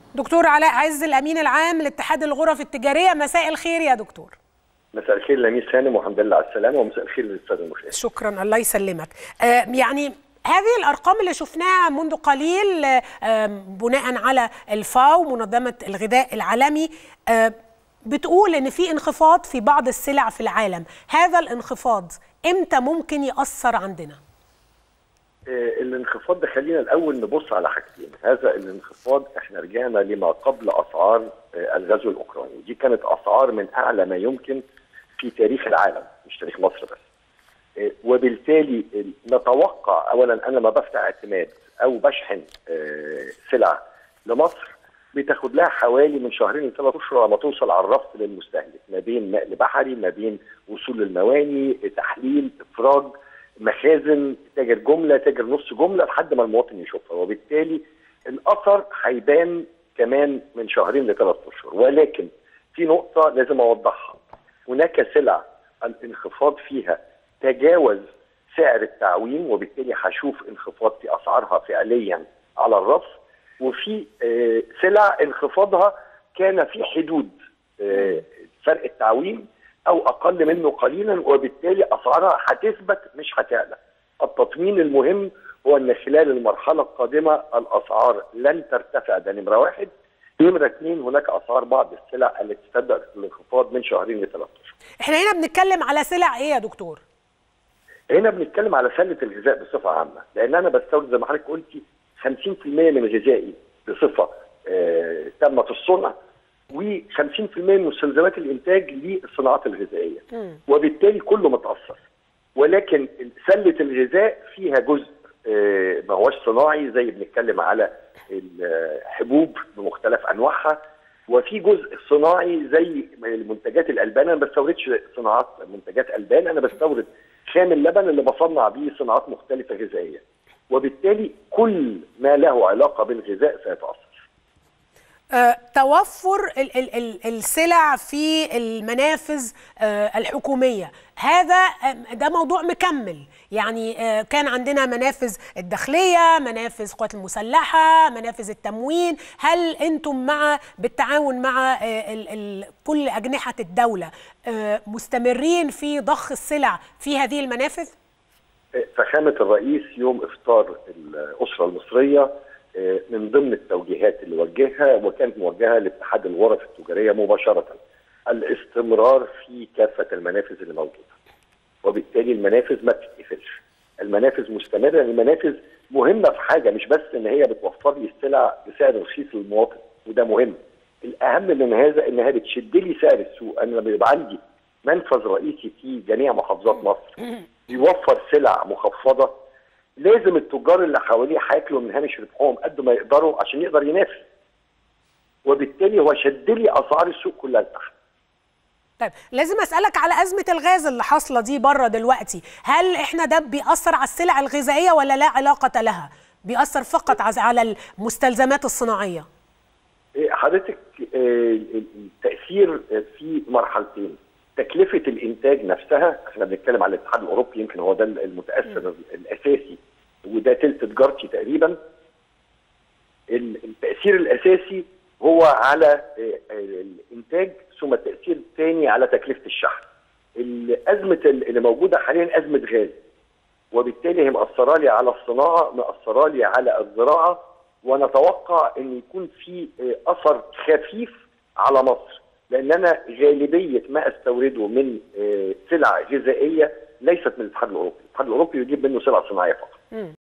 دكتور علاء عز الامين العام لاتحاد الغرف التجاريه مساء الخير يا دكتور مساء الخير لميس هانم والحمد لله على السلامه ومساء الخير للاستاذ المشاهد شكرا الله يسلمك آه يعني هذه الارقام اللي شفناها منذ قليل آه بناء على الفاو منظمه الغذاء العالمي آه بتقول ان في انخفاض في بعض السلع في العالم هذا الانخفاض امتى ممكن ياثر عندنا الانخفاض ده خلينا الاول نبص على حاجتين هذا الانخفاض احنا رجعنا لما قبل اسعار الغزو الاوكراني دي كانت اسعار من اعلى ما يمكن في تاريخ العالم مش تاريخ مصر بس وبالتالي نتوقع اولا انا لما بفتح اعتماد او بشحن سلع لمصر بتاخد لها حوالي من شهرين لثلاث اشهر لما توصل على الرف للمستهلك ما بين نقل بحري ما بين وصول المواني تحليل افراج مخازن تاجر جمله تاجر نص جمله لحد ما المواطن يشوفها وبالتالي الاثر هيبان كمان من شهرين لثلاث اشهر ولكن في نقطه لازم اوضحها هناك سلع الانخفاض فيها تجاوز سعر التعويم وبالتالي هشوف انخفاض في اسعارها فعليا على الرف وفي سلع انخفاضها كان في حدود فرق التعويم او اقل منه قليلا وبالتالي اسعارها هتثبت مش هتعلى. التطمين المهم هو ان خلال المرحله القادمه الاسعار لن ترتفع ده نمره واحد. نمره اثنين هناك اسعار بعض السلع التي تبدا الانخفاض من شهرين لثلاث اشهر. احنا هنا بنتكلم على سلع ايه يا دكتور؟ هنا بنتكلم على سله الغذاء بصفه عامه لان انا بستورد زي ما حضرتك قلتي 50% من غذائي بصفه آه تمت الصنع و50% من مستلزمات الانتاج للصناعات الغذائيه م. وبالتالي كله متاثر ولكن سله الغذاء فيها جزء آه ما هوش صناعي زي بنتكلم على الحبوب بمختلف انواعها وفي جزء صناعي زي المنتجات الالبان انا ما بستوردش صناعات منتجات البان انا بستورد خام اللبن اللي بصنع بيه صناعات مختلفه غذائيه وبالتالي كل ما له علاقه بالغذاء سيتاثر آه، توفر ال ال ال السلع في المنافذ آه، الحكوميه هذا آه، ده موضوع مكمل يعني كان عندنا منافذ الداخليه منافذ القوات المسلحه منافذ التموين هل انتم مع بالتعاون مع ال ال كل اجنحه الدوله مستمرين في ضخ السلع في هذه المنافذ فخامه الرئيس يوم افطار الاسره المصريه من ضمن التوجيهات اللي وجهها وكانت موجهه لاتحاد الغرف التجاريه مباشره الاستمرار في كافه المنافذ اللي موجوده وبالتالي المنافذ ما بتتقفلش المنافذ مستمره المنافذ مهمه في حاجه مش بس ان هي بتوفر لي السلع بسعر رخيص للمواطن وده مهم الاهم من هذا انها بتشد لي سعر السوق انا لما يبقى عندي منفذ رئيسي في جميع محافظات مصر بيوفر سلع مخفضه لازم التجار اللي حواليه هياكلوا من هامش ربحهم قد ما يقدروا عشان يقدر ينافس وبالتالي هو شد لي اسعار السوق كلها لتحت طيب لازم اسالك على ازمه الغاز اللي حاصله دي بره دلوقتي هل احنا ده بيأثر على السلع الغذائيه ولا لا علاقه لها بيأثر فقط على المستلزمات الصناعيه حضرتك التاثير في مرحلتين تكلفه الانتاج نفسها احنا بنتكلم على الاتحاد الاوروبي يمكن هو ده المتاثر م. الاساسي وده تلت تجارتي تقريبا التاثير الاساسي هو على الانتاج ثم التاثير الثاني على تكلفه الشحن الازمه اللي موجوده حاليا ازمه غاز وبالتالي هي مأثره لي على الصناعه مأثره لي على الزراعه ونتوقع ان يكون في اثر خفيف على مصر لان انا غالبيه ما استورده من سلع غذائيه ليست من الاتحاد الاوروبي، الاتحاد الاوروبي يجيب منه سلع صناعيه فقط.